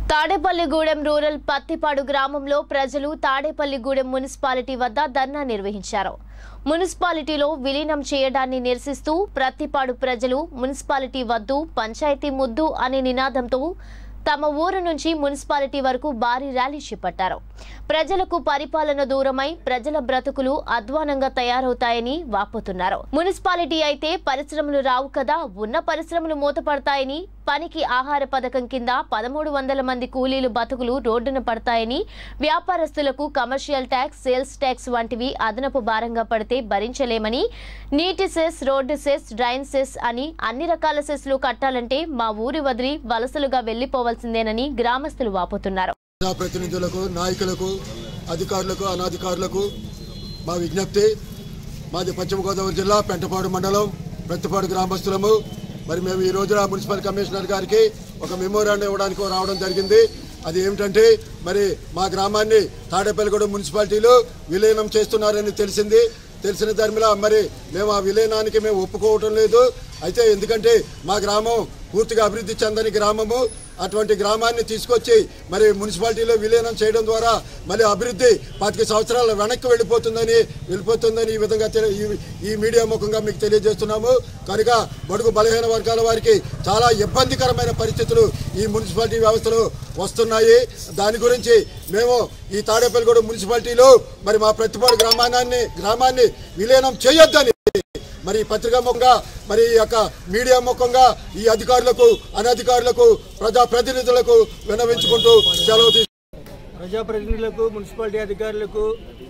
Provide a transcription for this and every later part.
Tadepalligudem rural Pattipadu గ్రామంలో ప్రజలు Tadepalligudem municipality వద్ద ధర్నా నిర్వహించారు మున్సిపాలిటీలో విలీనం చేయడాన్ని నిరసిస్తూ ప్రత్తిపాడు ప్రజలు మున్సిపాలిటీ వద్దు పంచాయతీ ముద్దు అనే నినాదంతో తమ ఊరు నుంచి మున్సిపాలిటీ వరకు భారీ ర్యాలీ చేపట్టారు ప్రజలకు పరిపాలన దూరమై ప్రజల బ్రతుకులు అధ్వానంగా తయారవుతాయని వాపోతున్నారు మున్సిపాలిటీ అయితే పరిశ్రమలు రావు కదా ఉన్న పరిశ్రమలు మూతపడతాయని పనికి ఆహార పథకం కింద పదమూడు వందల మంది కూలీలు బతుకులు రోడ్డున పడతాయని వ్యాపారస్తులకు కమర్షియల్ ట్యాక్స్ సేల్స్ ట్యాక్స్ వంటివి అదనపు భారంగా పడితే భరించలేమని నీటి cess road cess drain cess అని అన్ని రకాల సెస్లు కట్టాలంటే మా ఊరి వదిలి వలసలుగా వెళ్లిపోవాల్సిందేనని గ్రామస్తులు వాపోతున్నారు ప్రజాప్రతినిధులకు నాయకులకు అధికారులకు అనధికారులకు మా విజ్ఞప్తి మాది పశ్చిమ గోదావరి జిల్లా పెంటపాడు మండలం ప్రతిపాడు గ్రామస్తులము మరి మేము ఈ రోజున మున్సిపల్ కమిషనర్ గారికి ఒక మెమోరాండం ఇవ్వడానికి రావడం జరిగింది అది ఏమిటంటే మరి మా గ్రామాన్ని తాడేపల్లిగూడెం మున్సిపాలిటీలో విలీనం చేస్తున్నారని తెలిసింది తెలిసిన ధర్మిలా మరి మేము ఆ విలీనానికి మేము ఒప్పుకోవటం లేదు అయితే ఎందుకంటే మా గ్రామం పూర్తిగా అభివృద్ధి చెందని గ్రామము అటువంటి గ్రామాన్ని తీసుకొచ్చి మరి మున్సిపాలిటీలో విలీనం చేయడం ద్వారా మళ్ళీ అభివృద్ధి పాతిక సంవత్సరాల వెనక్కి వెళ్ళిపోతుందని వెళ్ళిపోతుందని ఈ విధంగా తెలి- ఈ- ఈ మీడియా ముఖంగా మీకు తెలియజేస్తున్నాము కనుక బడుగు బలహీన వర్గాల వారికి చాలా ఇబ్బందికరమైన పరిస్థితులు ఈ మున్సిపాలిటీ వ్యవస్థలో వస్తున్నాయి దాని గురించి మేము ఈ తాడేపల్లిగూడ మున్సిపాలిటీలో మరి మా ప్రతిపాడు గ్రామాన్ని గ్రామాన్ని విలీనం చేయొద్దని మరి ఈ పత్రికా ముఖంగా మరి ఈ యొక్క మీడియా ముఖంగా ఈ అధికారులకు అనధికారులకు ప్రజా ప్రతినిధులకు విన్నవించుకుంటూ సెలవు తీసుకుంటున్నాను. ప్రజాప్రతినిధులకు మున్సిపాలిటీ అధికారులకు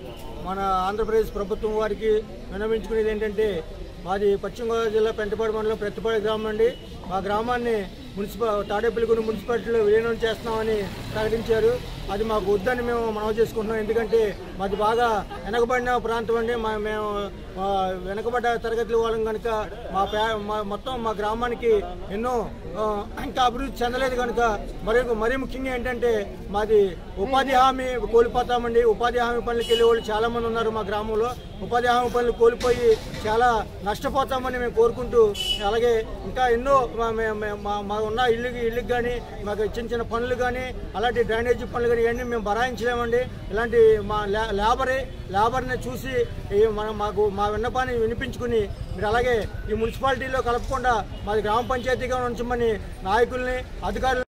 మన ఆంధ్రప్రదేశ్ ప్రభుత్వం వారికి విన్నవించుకునేది ఏంటంటే మాది పశ్చిమ గోదావరి జిల్లా పెంటపాడు మండలం ప్రతిపాడు గ్రామం అండి మా గ్రామాన్ని మున్సిపల్ తాడేపల్లిగూడెం మున్సిపాలిటీలో విలీనం చేస్తున్నామని ప్రకటించారు అది మాకు వద్దని మేము మనవి చేసుకుంటున్నాం ఎందుకంటే మాది బాగా వెనకబడిన ప్రాంతం అండి మా మేము మా వెనకబడ్డ తరగతుల వాళ్ళం కనుక మా పే మా మొత్తం మా గ్రామానికి ఎన్నో ఆ, ఇంకా అభివృద్ధి చెందలేదు కనుక మరి మరీ ముఖ్యంగా ఏంటంటే మాది ఉపాధి హామీ కోల్పోతామండి ఉపాధి హామీ పనులకు వెళ్ళే వాళ్ళు చాలా మంది ఉన్నారు మా గ్రామంలో ఉపాధి హామీ పనులు కోల్పోయి చాలా నష్టపోతామని మేము కోరుకుంటూ అలాగే ఇంకా ఎన్నో మా- మే- మే- మా మా ఉన్న ఇల్లుకి ఇల్లుకి కానీ మాకు చిన్న చిన్న పనులు కానీ అలాంటి డ్రైనేజీ పనులు కానీ ఇవన్నీ మేము భరాయించలేమండి ఇలాంటి మా లే- లేబరే లేబర్ని చూసి ఈ మనం మాకు మా విన్నపాన్ని వినిపించుకుని మీరు అలాగే ఈ మున్సిపాలిటీలో కలపకుండా మాది గ్రామ పంచాయతీగా ఉంచమని నాయకుల్ని అధికారులు